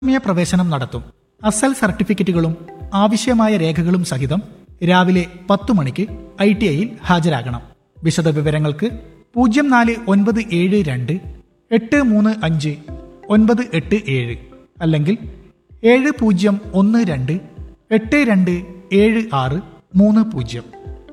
ആത്മീയ പ്രവേശനം നടത്തും അസൽ സർട്ടിഫിക്കറ്റുകളും ആവശ്യമായ രേഖകളും സഹിതം രാവിലെ പത്തു മണിക്ക് ഐ ടി ഐയിൽ ഹാജരാകണം വിശദ വിവരങ്ങൾക്ക് പൂജ്യം നാല് ഒൻപത് ഏഴ് രണ്ട് എട്ട് മൂന്ന് അഞ്ച് ഒൻപത് എട്ട് ഏഴ് അല്ലെങ്കിൽ ഏഴ് പൂജ്യം ഒന്ന് രണ്ട് എട്ട് രണ്ട് ഏഴ് ആറ് മൂന്ന് പൂജ്യം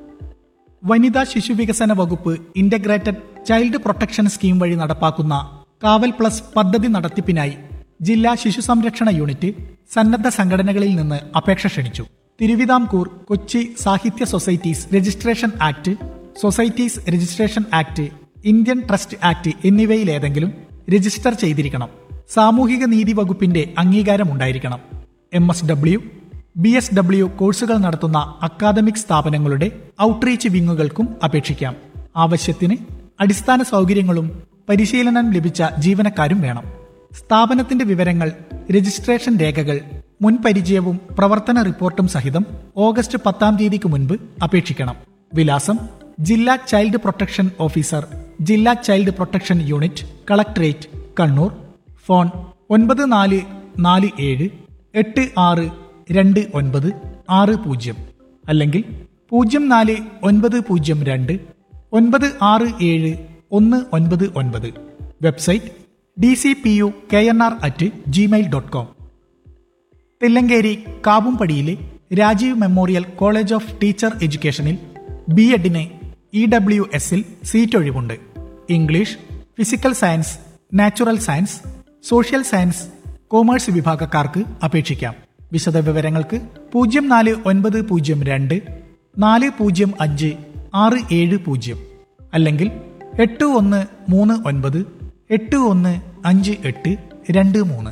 വനിതാ ശിശുവികസന വകുപ്പ് ഇന്റഗ്രേറ്റഡ് ചൈൽഡ് പ്രൊട്ടക്ഷൻ സ്കീം വഴി നടപ്പാക്കുന്ന കാവൽ പ്ലസ് പദ്ധതി നടത്തിപ്പിനായി ജില്ലാ ശിശു സംരക്ഷണ യൂണിറ്റ് സന്നദ്ധ സംഘടനകളിൽ നിന്ന് അപേക്ഷ ക്ഷണിച്ചു തിരുവിതാംകൂർ കൊച്ചി സാഹിത്യ societies registration act societies registration act Indian trust act എന്നിവയിലേതെങ്കിലും രജിസ്റ്റർ ചെയ്തിരിക്കണം സാമൂഹിക നീതി വകുപ്പിന്റെ അംഗീകാരമുണ്ടായിരിക്കണം M S W B S W കോഴ്സുകൾ നടത്തുന്ന അക്കാദമിക് സ്ഥാപനങ്ങളുടെ ഔട്ട്റീച്ച് വിങ്ങുകൾക്കും അപേക്ഷിക്കാം ആവശ്യത്തിന് അടിസ്ഥാന സൗകര്യങ്ങളും പരിശീലനം ലഭിച്ച ജീവനക്കാരും വേണം സ്ഥാപനത്തിന്റെ വിവരങ്ങൾ രജിസ്ട്രേഷൻ രേഖകൾ മുൻ പരിചയവും പ്രവർത്തന റിപ്പോർട്ടും സഹിതം ഓഗസ്റ്റ് പത്താം തീയതിക്ക് മുൻപ് അപേക്ഷിക്കണം വിലാസം ജില്ലാ ചൈൽഡ് പ്രൊട്ടക്ഷൻ ഓഫീസർ ജില്ലാ child protection unit collectorate Kannur phone ഒൻപത് നാല് നാല് ഏഴ് എട്ട് ആറ് രണ്ട് ഒൻപത് ആറ് പൂജ്യം അല്ലെങ്കിൽ പൂജ്യം നാല് ഒൻപത് പൂജ്യം രണ്ട് ഒൻപത് ആറ് ഏഴ് ഒന്ന് ഒൻപത് ഒൻപത് website D C P U K N R at gmail dot com Thillankeri കാവുംപടിയിലെ Rajiv memorial college of teacher എഡ്യൂക്കേഷനിൽ ബി എഡിന് ഇ ഡബ്ല്യു എസിൽ സീറ്റ് ഒഴിവുണ്ട് English physical science natural science social science commerce വിഭാഗക്കാർക്ക് അപേക്ഷിക്കാം വിശദ വിവരങ്ങൾക്ക് പൂജ്യം നാല് ഒൻപത് പൂജ്യം രണ്ട് നാല് പൂജ്യം അഞ്ച് ആറ് ഏഴ് പൂജ്യം അല്ലെങ്കിൽ എട്ട് ഒന്ന് മൂന്ന് ഒൻപത് എട്ട് ഒന്ന് അഞ്ച് എട്ട് രണ്ട് മൂന്ന്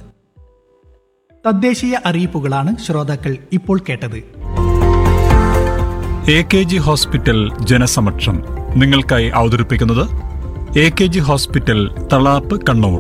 തദ്ദേശീയ അറിയിപ്പുകളാണ് ശ്രോതാക്കൾ ഇപ്പോൾ കേട്ടത് എ കെ ജി ഹോസ്പിറ്റൽ ജനസമക്ഷം നിങ്ങൾക്കായി അവതരിപ്പിക്കുന്നത് A K G hospital Thalap Kannur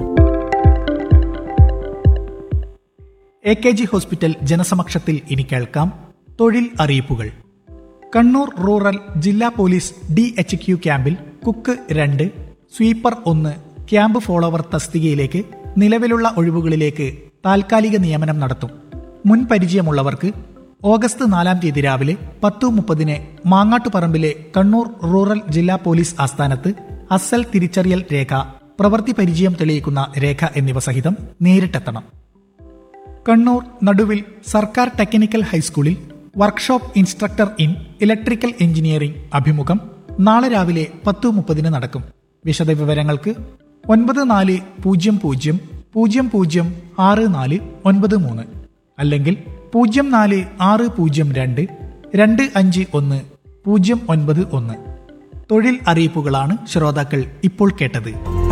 A K G hospital ജനസമക്ഷത്തിൽ ഇനി കേൾക്കാം തൊഴിൽ അറിയിപ്പുകൾ കണ്ണൂർ റൂറൽ ജില്ലാ പോലീസ് ഡി എച്ച് ക്യു ക്യാമ്പിൽ കുക്ക് രണ്ട് സ്വീപ്പർ ഒന്ന് ക്യാമ്പ് ഫോളോവർ തസ്തികയിലേക്ക് നിലവിലുള്ള ഒഴിവുകളിലേക്ക് താൽക്കാലിക നിയമനം നടത്തും മുൻ പരിചയമുള്ളവർക്ക് ഓഗസ്റ്റ് നാലാം തീയതി രാവിലെ പത്ത് മുപ്പതിന് മാങ്ങാട്ടുപറമ്പിലെ കണ്ണൂർ റൂറൽ ജില്ലാ പോലീസ് ആസ്ഥാനത്ത് അസൽ തിരിച്ചറിയൽ രേഖ പ്രവൃത്തി പരിചയം തെളിയിക്കുന്ന രേഖ എന്നിവ സഹിതം നേരിട്ടെത്തണം കണ്ണൂർ നടുവിൽ സർക്കാർ ടെക്നിക്കൽ ഹൈസ്കൂളിൽ workshop instructor in electrical engineering അഭിമുഖം നാളെ രാവിലെ പത്ത് മുപ്പതിന് നടക്കും വിശദവിവരങ്ങൾക്ക് ഒൻപത് നാല് പൂജ്യം പൂജ്യം പൂജ്യം പൂജ്യം ആറ് നാല് ഒൻപത് മൂന്ന് അല്ലെങ്കിൽ പൂജ്യം നാല് ആറ് പൂജ്യം രണ്ട് രണ്ട് അഞ്ച് ഒന്ന് പൂജ്യം ഒൻപത് ഒന്ന് തൊഴിൽ അറിയിപ്പുകളാണ് ശ്രോതാക്കൾ ഇപ്പോൾ കേട്ടത്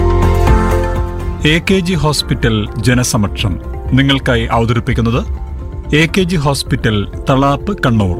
എ കെ ജി ഹോസ്പിറ്റൽ ജനസമക്ഷം നിങ്ങൾക്കായി അവതരിപ്പിക്കുന്നത് A K G hospital Thalap Kannur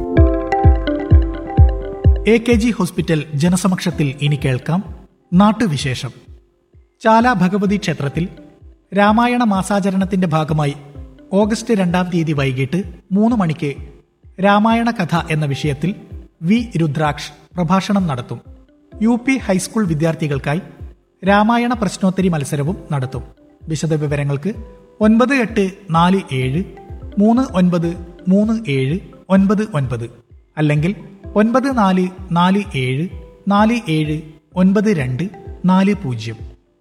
A K G hospital ജനസമക്ഷത്തിൽ ഇനി കേൾക്കാം നാട്ടുവിശേഷം ചാല ഭഗവതി ക്ഷേത്രത്തിൽ രാമായണ മാസാചരണത്തിന്റെ ഭാഗമായി ഓഗസ്റ്റ് രണ്ടാം തീയതി വൈകിട്ട് മൂന്ന് മണിക്ക് രാമായണ കഥ എന്ന വിഷയത്തിൽ വി രുദ്രാക്ഷ് പ്രഭാഷണം നടത്തും യു പി ഹൈസ്കൂൾ വിദ്യാർത്ഥികൾക്കായി രാമായണ പ്രശ്നോത്തരി മത്സരവും നടത്തും വിശദവിവരങ്ങൾക്ക് ഒൻപത് എട്ട് നാല് ഏഴ് മൂന്ന് ഒൻപത് മൂന്ന് ഏഴ് ഒൻപത് ഒൻപത് അല്ലെങ്കിൽ ഒൻപത് നാല് നാല് ഏഴ് നാല് ഏഴ് ഒൻപത് രണ്ട് നാല് പൂജ്യം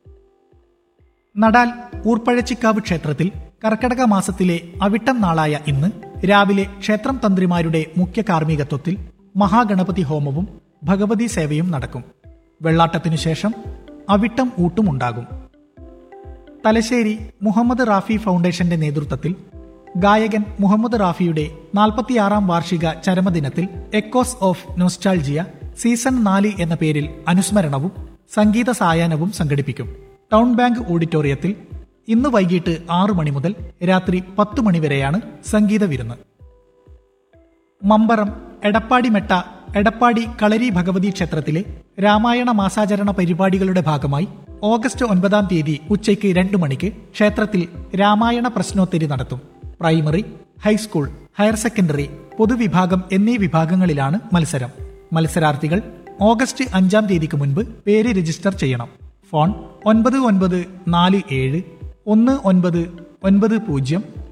നടാൽ ഊർപ്പഴച്ചിക്കാവ് ക്ഷേത്രത്തിൽ കർക്കടക മാസത്തിലെ അവിട്ടം നാളായ ഇന്ന് രാവിലെ ക്ഷേത്രം തന്ത്രിമാരുടെ മുഖ്യ കാർമ്മികത്വത്തിൽ മഹാഗണപതി ഹോമവും ഭഗവതി സേവയും നടക്കും വെള്ളാട്ടത്തിനു ശേഷം അവിട്ടം ഊട്ടുമുണ്ടാകും തലശ്ശേരി മുഹമ്മദ് റാഫി ഫൗണ്ടേഷന്റെ നേതൃത്വത്തിൽ ഗായകൻ മുഹമ്മദ് റാഫിയുടെ നാൽപ്പത്തിയാറാം വാർഷിക ചരമദിനത്തിൽ എക്കോസ് ഓഫ് നൊസ്റ്റാൾജിയ സീസൺ നാല് എന്ന പേരിൽ അനുസ്മരണവും സംഗീത സായാഹ്നവും സംഘടിപ്പിക്കും ടൗൺ ബാങ്ക് ഓഡിറ്റോറിയത്തിൽ ഇന്ന് വൈകിട്ട് ആറു മണി മുതൽ രാത്രി പത്ത് മണിവരെയാണ് സംഗീത വിരുന്ന് മമ്പറം എടപ്പാടി മെട്ട എടപ്പാടി കളരി ഭഗവതി ക്ഷേത്രത്തിലെ രാമായണ മാസാചരണ പരിപാടികളുടെ ഭാഗമായി ഓഗസ്റ്റ് ഒൻപതാം തീയതി ഉച്ചയ്ക്ക് രണ്ടു മണിക്ക് ക്ഷേത്രത്തിൽ രാമായണ പ്രശ്നോത്തരി നടത്തും പ്രൈമറി ഹൈസ്കൂൾ ഹയർ സെക്കൻഡറി പൊതുവിഭാഗം എന്നീ വിഭാഗങ്ങളിലാണ് മത്സരം മത്സരാർത്ഥികൾ ഓഗസ്റ്റ് അഞ്ചാം തീയതിക്ക് മുൻപ് പേര് രജിസ്റ്റർ ചെയ്യണം ഫോൺ ഒൻപത് ഒൻപത് നാല് ഏഴ് ഒന്ന് ഒൻപത് ഒൻപത് പൂജ്യം